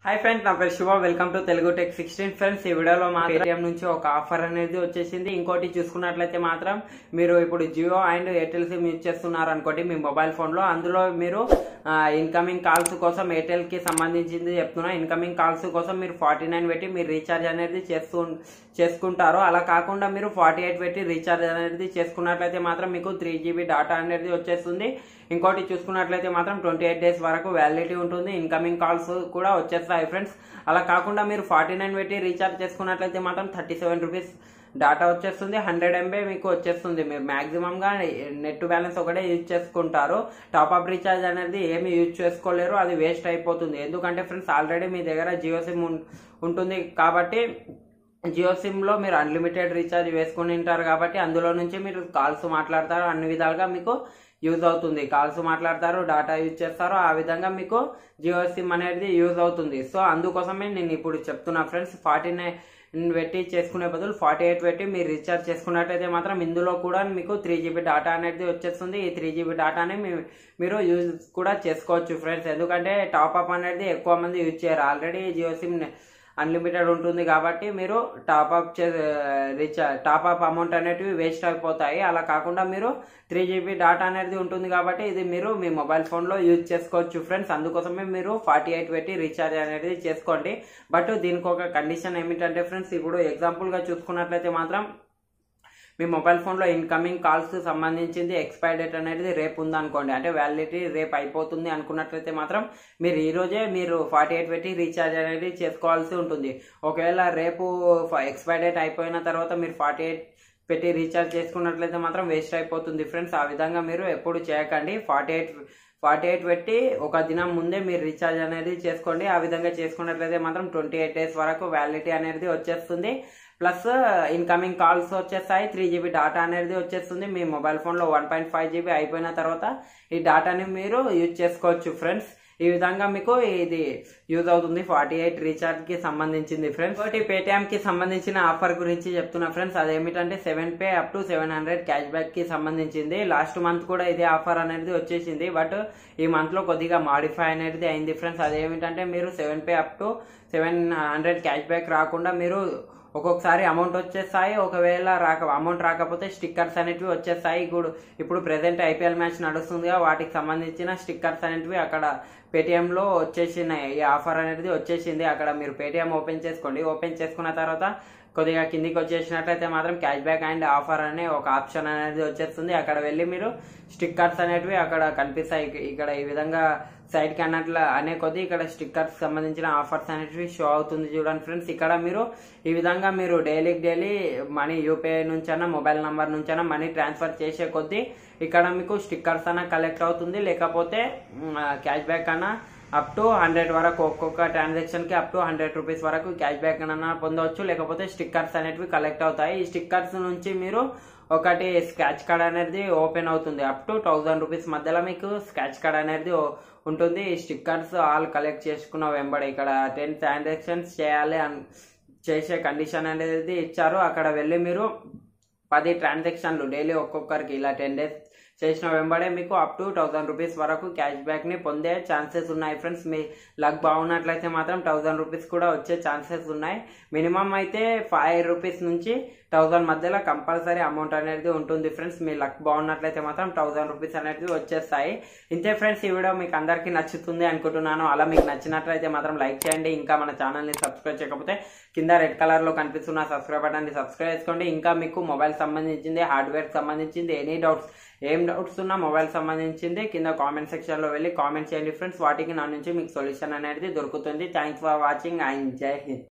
hi friends నా పేరు Shubha welcome to Telugu tech sixteen friends ఈ వీడియోలో మా పేటిఎం నుంచి ఒక ఆఫర్ అనేది వచ్చేసింది ఇంకోటి చూసుకున్నట్లయితే మాత్రం మీరు ఇప్పుడు Jio and Airtel SIM use చేస్తున్నారు అనుకోండి మీ మొబైల్ ఫోన్లో అందులో మీరు ఇన్కమింగ్ కాల్స్ కోసం ఎయిర్టెల్ కి సంబంధించింది చెప్తున్నా ఇన్కమింగ్ కాల్స్ కోసం మీరు ఫార్టీ నైన్ పెట్టి మీరు రీఛార్జ్ అనేది చేస్తూ చేసుకుంటారు అలా కాకుండా మీరు ఫార్టీ ఎయిట్ పెట్టి రీఛార్జ్ అనేది చేసుకున్నట్లయితే మాత్రం మీకు త్రీ జీబీ డాటా అనేది వచ్చేస్తుంది ఇంకోటి చూసుకున్నట్లయితే మాత్రం ట్వంటీ ఎయిట్ డేస్ వరకు వ్యాలిడిటీ ఉంటుంది ఇన్కమింగ్ కాల్స్ కూడా వచ్చేస్తాయి ఫ్రెండ్స్ అలా కాకుండా మీరు ఫార్టీ నైన్ పెట్టి రీఛార్జ్ చేసుకున్నట్లయితే మాత్రం థర్టీ సెవెన్ రూపీస్ డాటా వచ్చేస్తుంది హండ్రెడ్ ఎంబీ మీకు వచ్చేస్తుంది మీరు మాక్సిమం గా నెట్ బ్యాలెన్స్ ఒకటే యూజ్ చేసుకుంటారు టాప్ అప్ రీఛార్జ్ అనేది ఏమి యూజ్ చేసుకోలేరు అది వేస్ట్ అయిపోతుంది ఎందుకంటే ఫ్రెండ్స్ ఆల్రెడీ మీ దగ్గర జియో సిమ్ ఉంటుంది కాబట్టి జియో సిమ్ లో మీరు అన్లిమిటెడ్ రీఛార్జ్ వేసుకుని ఉంటారు కాబట్టి అందులో నుంచి మీరు కాల్స్ మాట్లాడతారు అన్ని విధాలుగా మీకు యూజ్ అవుతుంది కాల్స్ మాట్లాడతారు డేటా యూజ్ చేస్తారు ఆ విధంగా మీకు జియో సిమ్ అనేది యూజ్ అవుతుంది సో అందుకోసమే నేను ఇప్పుడు చెప్తున్నా ఫ్రెండ్స్ ఫార్టీ నైన్ పెట్టి చేసుకునే బదులు ఫార్టీ ఎయిట్ పెట్టి మీరు రీఛార్జ్ చేసుకున్నట్టయితే మాత్రం ఇందులో కూడా మీకు త్రీ జీబీ డేటా అనేది వచ్చేస్తుంది ఈ త్రీ జీబీ డేటాని మీరు యూజ్ కూడా చేసుకోవచ్చు ఫ్రెండ్స్ ఎందుకంటే టాప్ అప్ అనేది ఎక్కువ మంది యూజ్ చేయరు ఆల్రెడీ జియో సిమ్ అన్లిమిటెడ్ ఉంటుంది కాబట్టి మీరు టాప్అప్ చే రీఛార్జ్ టాప్అప్ అమౌంట్ అనేటివి వేస్ట్ అయిపోతాయి అలా కాకుండా మీరు త్రీ జీబీ డాటా అనేది ఉంటుంది కాబట్టి ఇది మీరు మీ మొబైల్ ఫోన్లో యూజ్ చేసుకోవచ్చు ఫ్రెండ్స్ అందుకోసమే మీరు ఫార్టీ ఎయిట్ పెట్టి రీఛార్జ్ అనేది చేసుకోండి బట్ దీనికి ఒక కండిషన్ ఏమిటంటే ఫ్రెండ్స్ ఇప్పుడు ఎగ్జాంపుల్గా చూసుకున్నట్లయితే మాత్రం మీ మొబైల్ ఫోన్లో ఇన్కమింగ్ కాల్స్ సంబంధించింది ఎక్స్పైర్ డేట్ అనేది రేపు ఉందనుకోండి అంటే వ్యాలిడిటీ రేపు అయిపోతుంది అనుకున్నట్లయితే మాత్రం మీరు ఈ రోజే మీరు ఫార్టీ ఎయిట్ పెట్టి రీఛార్జ్ అనేది చేసుకోవాల్సి ఉంటుంది ఒకవేళ రేపు ఎక్స్పైర్ డేట్ అయిపోయిన తర్వాత మీరు ఫార్టీ ఎయిట్ పెట్టి రీఛార్జ్ చేసుకున్నట్లయితే మాత్రం వేస్ట్ అయిపోతుంది ఫ్రెండ్స్ ఆ విధంగా మీరు ఎప్పుడు చేయకండి ఫార్టీ ఎయిట్ ఫార్టీ ఎయిట్ పెట్టి ఒక దినం ముందే మీరు రీఛార్జ్ అనేది చేసుకోండి ఆ విధంగా చేసుకున్నట్లయితే మాత్రం ట్వంటీ ఎయిట్ డేస్ వరకు వ్యాలిడిటీ అనేది వచ్చేస్తుంది ప్లస్ ఇన్కమింగ్ కాల్స్ వచ్చేస్తాయి త్రీ జీబీ డేటా అనేది వచ్చేస్తుంది మీ మొబైల్ ఫోన్లో వన్ పాయింట్ ఫైవ్ జీబీ అయిపోయిన తర్వాత ఈ డేటాని మీరు యూజ్ చేసుకోవచ్చు ఫ్రెండ్స్ ఈ విధంగా మీకు ఇది యూజ్ అవుతుంది ఫార్టీ ఎయిట్ రీఛార్జ్ కి సంబంధించింది ఫ్రెండ్స్ ఒకటి పేటిఎం కి సంబంధించిన ఆఫర్ గురించి చెప్తున్నా ఫ్రెండ్స్ అదేమిటంటే seven pay up to seven hundred cashback కి సంబంధించింది లాస్ట్ మంత్ కూడా ఇదే ఆఫర్ అనేది వచ్చేసింది బట్ ఈ మంత్ లో కొద్దిగా మాడిఫై అనేది అయింది ఫ్రెండ్స్ అదేమిటంటే మీరు seven pay up to seven hundred cashback రాకుండా మీరు ఒక్కొక్కసారి అమౌంట్ వచ్చేస్తాయి ఒకవేళ రాక అమౌంట్ రాకపోతే స్టిక్కర్స్ అనేటివి వచ్చేస్తాయి ఇప్పుడు ఇప్పుడు ప్రెసెంట్ ఐపీఎల్ మ్యాచ్ నడుస్తుందిగా వాటికి సంబంధించిన స్టిక్కర్స్ అనేటివి అక్కడ పేటిఎంలో వచ్చేసినాయి ఈ ఆఫర్ అనేది వచ్చేసింది అక్కడ మీరు పేటిఎం ఓపెన్ చేసుకోండి ఓపెన్ చేసుకున్న తర్వాత కొద్దిగా కిందికి వచ్చేసినట్లయితే మాత్రం క్యాష్ బ్యాక్ అండ్ ఆఫర్ అనే ఒక ఆప్షన్ అనేది వచ్చేస్తుంది అక్కడ వెళ్ళి మీరు స్టిక్కర్స్ అనేటివి అక్కడ కనిపిస్తాయి ఇక్కడ ఈ విధంగా సైడ్ కి అన్నట్లు అనే కొద్ది ఇక్కడ స్టిక్కర్స్ సంబంధించిన ఆఫర్స్ అనేటివి షో అవుతుంది చూడండి ఫ్రెండ్స్ ఇక్కడ మీరు ఈ విధంగా మీరు డైలీ డైలీ మనీ యూపీఐ నుంచైనా మొబైల్ నంబర్ నుంచైనా మనీ ట్రాన్స్ఫర్ చేసే కొద్దీ ఇక్కడ మీకు స్టిక్కర్స్ అన్న కలెక్ట్ అవుతుంది లేకపోతే క్యాష్ బ్యాక్ అన్న అప్ టు హండ్రెడ్ వరకు ఒక్కొక్క ట్రాన్సాక్షన్ కి అప్ టు హండ్రెడ్ రూపీస్ వరకు క్యాష్ బ్యాక్ అన్న పొందవచ్చు లేకపోతే స్టిక్కర్స్ అనేటివి కలెక్ట్ అవుతాయి ఈ స్టిక్కర్స్ నుంచి మీరు ఒకటి స్క్రాచ్ కార్డ్ అనేది ఓపెన్ అవుతుంది అప్ టు థౌసండ్ రూపీస్ మధ్యలో మీకు స్క్రాచ్ కార్డ్ అనేది ఉంటుంది ఈ స్టిక్కర్స్ ఆల్ కలెక్ట్ చేసుకున్న వెంబడి ఇక్కడ టెన్ ట్రాన్సాక్షన్స్ చేయాలి చేసే కండిషన్ అనేది ఇచ్చారు అక్కడ వెళ్ళి మీరు పది ట్రాన్సాక్షన్లు డైలీ ఒక్కొక్కరికి ఇలా టెన్ డేస్ చేసిన వెంబడే మీకు అప్ టు థౌసండ్ రూపీస్ వరకు క్యాష్ బ్యాక్ ని పొందే ఛాన్సెస్ ఉన్నాయి ఫ్రెండ్స్ మీ లక్ బాగున్నట్లయితే మాత్రం థౌసండ్ రూపీస్ కూడా వచ్చే ఛాన్సెస్ ఉన్నాయి మినిమం అయితే ఫైవ్ రూపీస్ నుంచి థౌసండ్ మధ్యలో కంపల్సరీ అమౌంట్ అనేది ఉంటుంది ఫ్రెండ్స్ మీ లక్ బాగున్నట్లయితే మాత్రం థౌసండ్ రూపీస్ అనేది వచ్చేస్తాయి ఇంతే ఫ్రెండ్స్ ఈ వీడియో మీకు అందరికీ నచ్చుతుంది అనుకుంటున్నాను అలా మీకు నచ్చినట్లయితే మాత్రం లైక్ చేయండి ఇంకా మన ఛానల్ని సబ్స్క్రైబ్ చేయకపోతే కింద రెడ్ కలర్లో కనిపిస్తున్న సబ్స్క్రైబ్ బటన్ని సబ్స్క్రైబ్ చేసుకోండి ఇంకా మీకు మొబైల్ సంబంధించింది హార్డ్వేర్ సంబంధించింది ఎనీ డౌట్స్ ఏం డౌట్స్ ఉన్నా మొబైల్ సంబంధించింది కింద కామెంట్ సెక్షన్లో వెళ్ళి కామెంట్ చేయండి ఫ్రెండ్స్ వాటికి నా నుంచి మీకు సొల్యూషన్ అనేది దొరుకుతుంది థ్యాంక్స్ ఫర్ వాచింగ్ అండ్ జై హింద్